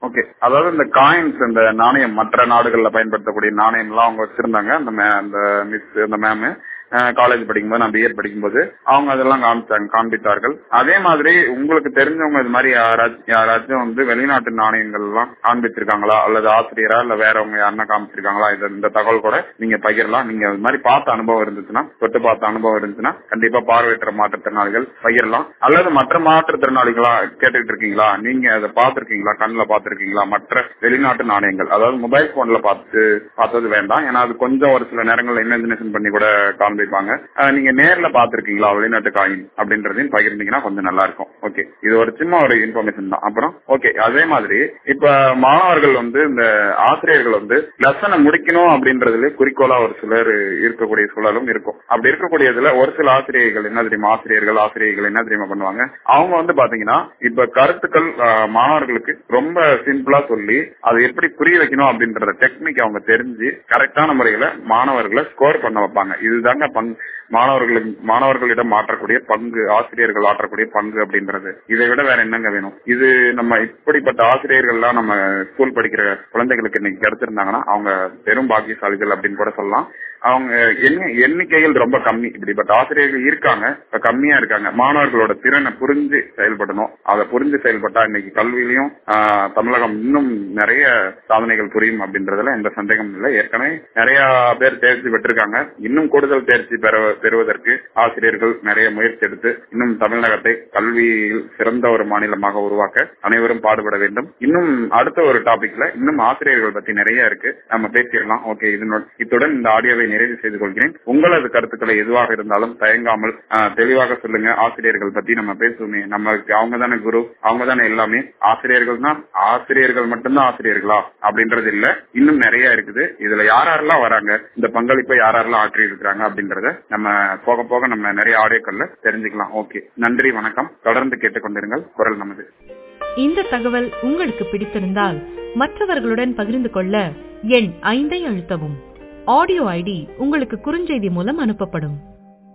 okay அதாவது இந்த coins இந்த நாணயம் மற்ற நாடுகள்ல பயன்படுத்தக்கூடிய நாணயம் எல்லாம் அவங்க வச்சிருந்தாங்க அந்த மே- அந்த மிஸ் அந்த மேம் காலேஜ் படிக்கும்போது நான் பிஎட் படிக்கும்போது அவங்க அதெல்லாம் காமிச்சாங்க காண்பித்தார்கள் அதே மாதிரி உங்களுக்கு தெரிஞ்சவங்க இது மாதிரி யாராச்சும் யாராச்சும் வந்து வெளிநாட்டு நாணயங்கள் எல்லாம் காண்பிச்சிருக்காங்களா அல்லது ஆசிரியரா இல்ல வேறவங்க யாருன்னா காமிச்சிருக்காங்களா இது இந்த தகவல் கூட நீங்க பகிரலாம் நீங்க இது மாதிரி பார்த்த அனுபவம் இருந்துச்சுன்னா தொட்டு பார்த்த அனுபவம் இருந்துச்சுன்னா கண்டிப்பா பார்வையற்ற மாற்றுத்திறனாளிகள் பகிரலாம் அல்லது மற்ற மாற்றுத்திறனாளிகளா கேட்டுட்டு இருக்கீங்களா நீங்க அதை பார்த்திருக்கீங்களா கண்ணுல பார்த்திருக்கீங்களா மற்ற வெளிநாட்டு நாணயங்கள் அதாவது மொபைல் போன்ல பார்த்து பார்த்தது வேண்டாம் ஏன்னா அது கொஞ்சம் ஒரு சில நேரங்கள்ல இமேஜினேஷன் பண்ணி கூட காண்பிப்பாங்க அஹ் நீங்க நேர்ல பார்த்திருக்கீங்களா வெளிநாட்டு காயின் அப்படின்றதையும் பகிர்ந்தீங்கன்னா கொஞ்சம் நல்லா இருக்கும் ஓகே இது ஒரு சின்ன ஒரு இன்ஃபர்மேஷன் தான் அப்புறம் ஓகே அதே மாதிரி இப்ப மாணவர்கள் வந்து இந்த ஆசிரியர்கள் வந்து லெசனை முடிக்கணும் அப்படின்றதுல குறிக்கோளா ஒரு சிலர் இருக்கக்கூடிய சூழலும் இருக்கும் அப்படி இருக்கக்கூடியதுல ஒரு சில ஆசிரியர்கள் என்ன தெரியுமா ஆசிரியர்கள் ஆசிரியர்கள் என்ன தெரியுமா பண்ணுவாங்க அவங்க வந்து பாத்தீங்கன்னா இப்ப கருத்துக்கள் அஹ், மாணவர்களுக்கு ரொம்ப சிம்பிளா சொல்லி அதை எப்படி புரிய வைக்கணும் அப்படின்ற டெக்னிக் அவங்க தெரிஞ்சு கரெக்டான முறையில மாணவர்களை ஸ்கோர் பண்ண வைப்பாங்க இதுதாங்க பங்கு மாணவர்களுக்கு மாணவர்களிடம் மாற்றக்கூடிய பங்கு ஆசிரியர்கள் ஆற்றக்கூடிய பங்கு அப்படின்றது இதை விட வேற என்னங்க வேணும் இது நம்ம இப்படிப்பட்ட ஆசிரியர்கள்லாம் நம்ம ஸ்கூல் படிக்கிற குழந்தைகளுக்கு இன்னைக்கு கிடைச்சிருந்தாங்கன்னா அவங்க பெரும் பாக்கியசாலிகள் அப்படின்னு கூட சொல்லலாம் அவங்க எண்ணி- எண்ணிக்கைகள் ரொம்ப கம்மி இப்படிப்பட்ட ஆசிரியர்கள் இருக்காங்க இப்ப கம்மியா இருக்காங்க மாணவர்களோட திறனை புரிஞ்சு செயல்படணும் அதை புரிஞ்சு செயல்பட்டா இன்னைக்கு கல்வியிலையும் ஆஹ், தமிழகம் இன்னும் நிறைய சாதனைகள் புரியும் அப்படின்றதுல எந்த சந்தேகமும் இல்லை ஏற்கனவே நிறைய பேர் தேர்ச்சி பெற்றிருக்காங்க இன்னும் கூடுதல் தேர்ச்சி பெற பெறுவதற்கு ஆசிரியர்கள் நிறைய முயற்சி எடுத்து இன்னும் தமிழகத்தை கல்வியில் சிறந்த ஒரு மாநிலமாக உருவாக்க அனைவரும் பாடுபட வேண்டும் இன்னும் அடுத்த ஒரு டாபிக்ல இன்னும் ஆசிரியர்கள் பத்தி நிறைய இருக்கு நம்ம பேசிடலாம் ஓகே இதனுடன் இத்துடன் இந்த ஆடியோவை நிறைவு செய்து கொள்கிறேன் உங்களது கருத்துக்களை எதுவாக இருந்தாலும் தயங்காமல் ஆஹ், தெளிவாக சொல்லுங்க ஆசிரியர்கள் பத்தி நம்ம பேசுவோமே நம்மளுக்கு அவங்க தானே குரு அவங்க தானே எல்லாமே ஆசிரியர்கள் தான் ஆசிரியர்கள் மட்டும்தான் ஆசிரியர்களா அப்படின்றது இல்ல இன்னும் நிறைய இருக்குது இதுல யார் யாரெல்லாம் வராங்க இந்த பங்களிப்பை யார் யாரெல்லாம் ஆற்றி இருக்கிறாங்க அப்படின்றத நம்ம போக போக நம்ம நிறைய ஆடியோக்கள்ல தெரிஞ்சுக்கலாம் ஓகே நன்றி வணக்கம் தொடர்ந்து கேட்டுக்கொண்டிருங்கள் குரல் நமது இந்த தகவல் உங்களுக்கு பிடித்திருந்தால் மற்றவர்களுடன் பகிர்ந்து கொள்ள எண் ஐந்தை அழுத்தவும் ஆடியோ ஐடி உங்களுக்கு குறுஞ்செய்தி மூலம் அனுப்பப்படும்